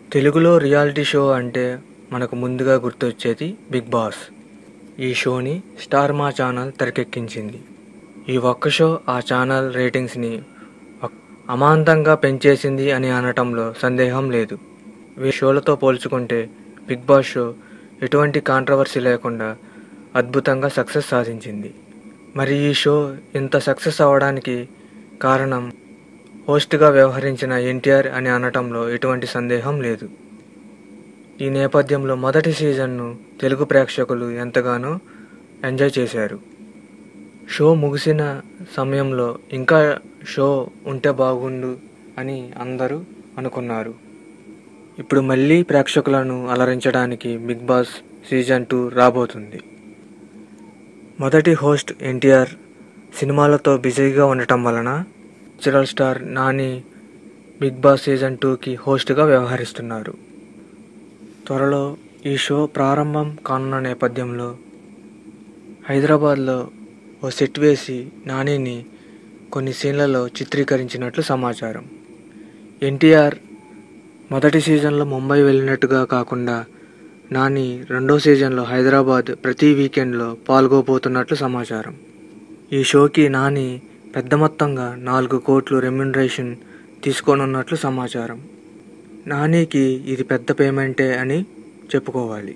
తెలుగులో reality show అంటే మనకు ముందుగా గుర్తొచ్చేది బిగ్ బాస్ ఈ షోని స్టార్ మా ఛానల్ తెరకెక్కించింది ఈ ఒక్క షో ఆ ఛానల్ రేటింగ్స్ని అక్- అమాంతంగా పెంచేసింది అని అనటంలో సందేహం లేదు ఈ షోలతో పోల్చుకుంటే బిగ్ బాస్ షో ఎటువంటి కాంట్రవర్సీ లేకుండా అద్భుతంగా సక్సెస్ సాధించింది మరి ఈ షో ఇంత సక్సెస్ అవ్వడానికి కారణం హోస్ట్గా వ్యవహరించిన ఎన్టీఆర్ అని అనటంలో ఎటువంటి సందేహం లేదు ఈ నేపథ్యంలో మొదటి సీజన్ను తెలుగు ప్రేక్షకులు ఎంతగానో ఎంజాయ్ చేశారు షో ముగిసిన సమయంలో ఇంకా షో ఉంటే బాగుండు అని అందరూ అనుకున్నారు ఇప్పుడు మళ్ళీ ప్రేక్షకులను అలరించడానికి బిగ్ బాస్ సీజన్ టూ రాబోతుంది మొదటి హోస్ట్ ఎన్టీఆర్ సినిమాలతో బిజీగా ఉండటం వలన చిరల్ star Nani Big Boss season టూకి హోస్ట్గా వ్యవహరిస్తున్నారు త్వరలో ఈ షో ప్రారంభం కానున్న నేపథ్యంలో హైదరాబాద్లో ఓ సెట్ వేసి నానిని కొన్ని సీన్లలో చిత్రీకరించినట్లు సమాచారం ఎన్టీఆర్ మొదటి సీజన్లో ముంబై వెళ్ళినట్టుగా కాకుండా నాని రెండో సీజన్లో హైదరాబాద్ ప్రతి వీకెండ్లో పాల్గొపోతున్నట్లు సమాచారం ఈ షోకి నాని పెద్ద మొత్తంగా నాలుగు కోట్లు రెమ్యునరేషన్ తీసుకోనున్నట్లు సమాచారం నానికి ఇది పెద్ద పేమెంటే అని చెప్పుకోవాలి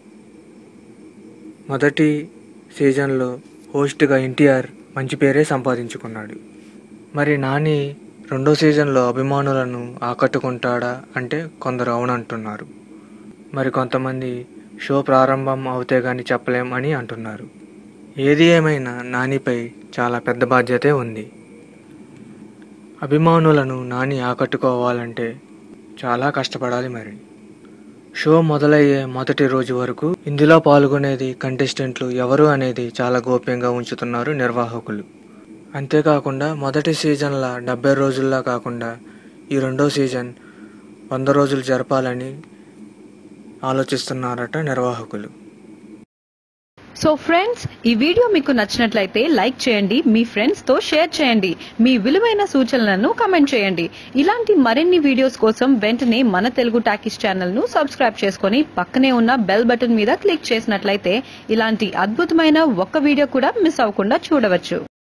మొదటి సీజన్లో హోస్ట్గా ఎన్టీఆర్ మంచి పేరే సంపాదించుకున్నాడు మరి నాని రెండో సీజన్లో అభిమానులను ఆకట్టుకుంటాడా అంటే కొందరు అవునంటున్నారు మరి కొంతమంది షో ప్రారంభం అవుతే గాని చెప్పలేం అని అంటున్నారు ఏది ఏమైనా నానిపై చాలా పెద్ద బాధ్యతే ఉంది అభిమానులను నాని ఆకట్టుకోవాలంటే చాలా కష్టపడాలి మరి షో మొదలయ్యే మొదటి రోజు వరకు ఇందులో పాల్గొనేది కంటెస్టెంట్లు ఎవరు అనేది చాలా గోప్యంగా ఉంచుతున్నారు నిర్వాహకులు అంతేకాకుండా మొదటి సీజన్ల డెబ్బై రోజుల్లా కాకుండా ఈ రెండో సీజన్ వంద రోజులు జరపాలని ఆలోచిస్తున్నారట నిర్వాహకులు సో ఫ్రెండ్స్ ఈ వీడియో మీకు నచ్చినట్లయితే లైక్ చేయండి మీ ఫ్రెండ్స్ తో షేర్ చేయండి మీ విలువైన సూచనలను కమెంట్ చేయండి ఇలాంటి మరిన్ని వీడియోస్ కోసం వెంటనే మన తెలుగు టాకీస్ ఛానల్ ను సబ్స్క్రైబ్ చేసుకొని పక్కనే ఉన్న బెల్ బటన్ మీద క్లిక్ చేసినట్లయితే ఇలాంటి అద్భుతమైన ఒక్క వీడియో కూడా మిస్ అవ్వకుండా చూడవచ్చు